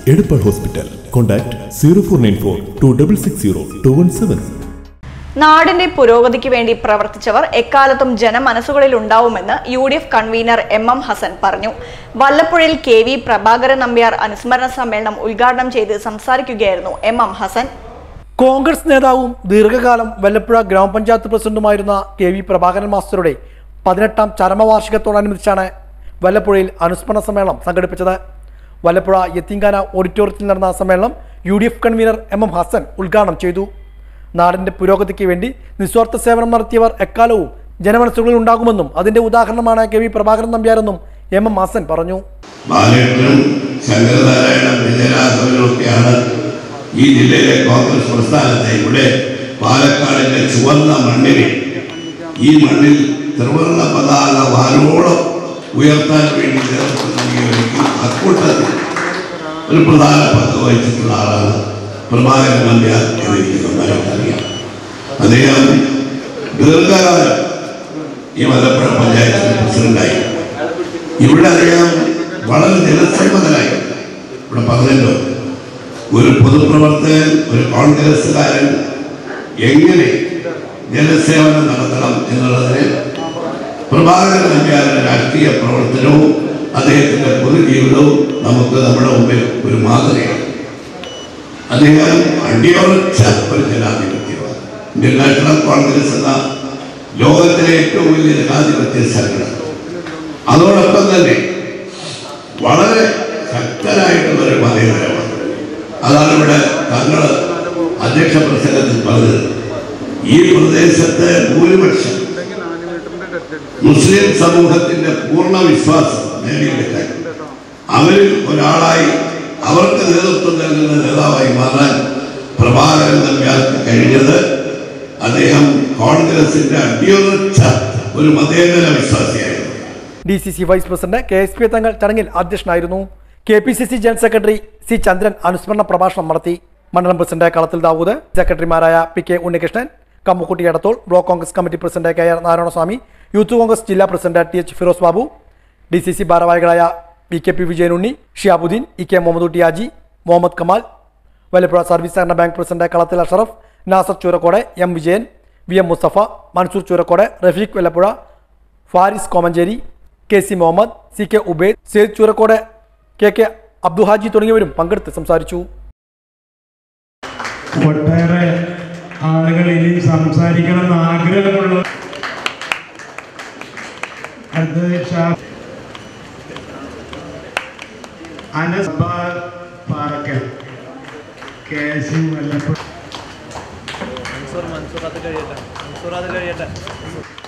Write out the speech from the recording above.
Edappal hospital contact zero four nine four two double six zero two one seven നാടിന്റെ പുരോഗതിക്ക് വേണ്ടി പ്രവർത്തിച്ചവർ എക്കാലത്തും ജനമനസ്സുകളിൽ ഉണ്ടാവുമെന്ന് U D F convener M M Hassan പറഞ്ഞു വല്ലപ്പുഴയിൽ കെ വി പ്രഭാകരൻ നമ്പ്യാർ അനുസ്മരണ സമ്മേളനം ഉദ്ഘാടനം ചെയ്ത് സംസാരിക്കുകയായിരുന്നു എം എം ഹസൻ കോൺഗ്രസ് നേതാവും ദീർഘകാലം വല്ലപ്പുഴ ഗ്രാമപഞ്ചായത്ത് പ്രസിഡന്റുമായിരുന്ന കെ വി പ്രഭാകരൻ മാസ്റ്ററുടെ പതിനെട്ടാം ചരമവാർഷികത്തോടനുബന്ധിച്ചാണ് വല്ലപ്പുഴയിൽ അനുസ്മരണ സമ്മേളനം സംഘടിപ്പിച്ചത് വല്ലപ്പുഴ യത്തീങ്കാന ഓഡിറ്റോറിയത്തിൽ നടന്ന സമ്മേളനം U D F convener M M Hassan ഉദ്ഘാടനം ചെയ്തു നാടിന്റെ പുരോഗതിക്ക് വേണ്ടി നിസ്വാർത്ഥ സേവനം നടത്തിയവർ എക്കാലവും ജനമനസ്സുകളിൽ ഉണ്ടാകുമെന്നും അതിന്റെ ഉദാഹരണമാണ് കെ വി പ്രഭാകരൻ നമ്പ്യാരെന്നും എം എം ഹസൻ പറഞ്ഞു ബാലേട്ടനും ശങ്കരനാരായണ വിജയരാഘവനുമൊക്കെയാണ് ഈ ജില്ലയിലെ കോൺഗ്രസ് പ്രസ്ഥാനത്തെ ഇവിടെ പാലക്കാടിന്റെ ചുവന്ന മണ്ണിൽ ഈ മണ്ണിൽ ത്രിവർണ്ണ പതാക വാനോളം ഉയർത്താൻ വേണ്ടി നേതൃത്വം നൽകിയവർക്ക് അക്കൂട്ടത്തിൽ ഒരു പ്രധാന പങ്ക് വഹിച്ചിട്ടുള്ള ആളാണ് പ്രഭാകരൻ നമ്പ്യാർ എന്നെനിക്ക് നന്നായിട്ട് അറിയാം അദ്ദേഹം ദീർഘകാലം ഈ മലപ്പുഴ പഞ്ചായത്തിൽ പ്രസിഡന്റായി ഇവിടെ അറിയാം വളരെ ജനസമ്മതനായി ഇവിടെ പറഞ്ഞല്ലോ ഒരു പൊതുപ്രവർത്തകൻ ഒരു കോൺഗ്രസ്സുകാരൻ എങ്ങനെ ജനസേവനം നടത്തണം എന്നുള്ളതിന് പ്രഭാകരൻ നമ്പ്യാരുടെ രാഷ്ട്രീയ പ്രവർത്തനവും അദ്ദേഹത്തിന്റെ പൊതുജീവിതവും നമുക്ക് നമ്മുടെ മുമ്പിൽ ഒരു മാതൃകയാണ് അദ്ദേഹം അടിയുറച്ച ഒരു ജനാധിപത്യമാണ് ഇന്ത്യൻ നാഷണൽ കോൺഗ്രസ് എന്ന ലോകത്തിലെ ഏറ്റവും വലിയ ജനാധിപത്യ സംഘടന അതോടൊപ്പം തന്നെ വളരെ ശക്തനായിട്ടുള്ള ഒരു മതേതരമാണ് അതാണ് ഇവിടെ തങ്ങൾ അധ്യക്ഷ പ്രസംഗത്തിൽ പറഞ്ഞത് ഈ പ്രദേശത്തെ ഭൂരിപക്ഷം മുസ്ലിം സമൂഹത്തിന്റെ പൂർണ്ണ വിശ്വാസം നേടിയെടുക്കാൻ അവരിൽ ഒരാളായി അവർക്ക് നേതൃത്വം നൽകുന്ന നേതാവായി മാറാൻ പ്രഭാകരൻ നമ്പ്യാർക്ക് കഴിഞ്ഞത് അദ്ദേഹം കോൺഗ്രസിന്റെ അടിയുറച്ച ഒരു മതേതര വിശ്വാസിയായിരുന്നു D C C vice president K S P Thangal ചടങ്ങിൽ അധ്യക്ഷനായിരുന്നു K P C C general secretary C Chandran അനുസ്മരണ പ്രഭാഷണം നടത്തി മണ്ഡലം പ്രസിഡന്റ് കളത്തിൽ ദാവൂദ് സെക്രട്ടറിമാരായ P K Unnikrishnan Kammukutty Edathol block Congress committee president K R Narayanaswamy youth Congress ജില്ലാ president T H Firoz Babu D C C ഭാരവാഹികളായ പി കെ പി വിജയനുണ്ണി ഷിയാബുദ്ദീൻ ഇ കെ മുഹമ്മദ് ടിയാജി മുഹമ്മദ് കമാൽ വലപ്പുഴ സർവീസ് സഹകരണ bank president Kalathil Ashraf Nasser Choorakode M Vijayan V M Mustafa Mansoor Choorakode Rafeeq Vallappuzha Faris Komancheri K C Muhammad C K Ubaid Sayed Choorakode K K Abduhaji തുടങ്ങിയവരും പങ്കെടുത്ത് സംസാരിച്ചു ഒട്ടേറെ ആളുകൾ ഇനി സംസാരിക്കണം എന്ന് ആഗ്രഹമുള്ള അടുത്തത് ഷാ- അനസ് ബാ- Parakkal K S U Vallappuzha